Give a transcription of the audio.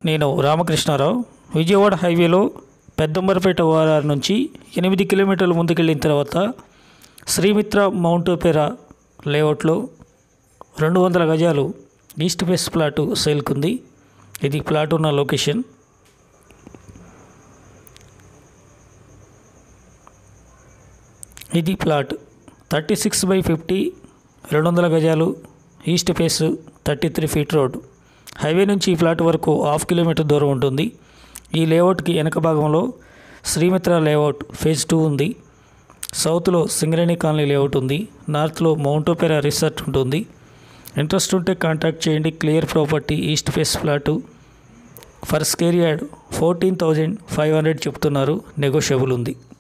నేను రామకృష్ణారావు విజయవాడ హైవేలో పెద్దంబరపేట ఓఆర్ఆర్ నుంచి ఎనిమిది కిలోమీటర్లు ముందుకెళ్ళిన తర్వాత శ్రీమిత్ర మౌంట్ ఒపేరా లేఅవుట్లో రెండు వందల గజాలు ఈస్ట్ ఫేస్ ప్లాటు సేల్కుంది ఇది ప్లాట్ ఉన్న లొకేషన్ ఇది plot thirty six by fifty రెండు వందల గజాలు east face thirty three feet road highway నుంచి ఈ ఫ్లాట్ వరకు హాఫ్ కిలోమీటర్ దూరం ఉంటుంది ఈ లేఅవుట్కి వెనక భాగంలో శ్రీమిత్ర లేఅవుట్ ఫేజ్ టూ ఉంది సౌత్లో సింగరేణి కాలనీ లేఅవుట్ ఉంది నార్త్లో మౌంట్ ఒపేరా రిసార్ట్ ఉంటుంది ఇంట్రెస్ట్ ఉంటే కాంటాక్ట్ చేయండి clear property east face flat for square yard fourteen thousand five hundred చెప్తున్నారు నెగోషియబుల్ ఉంది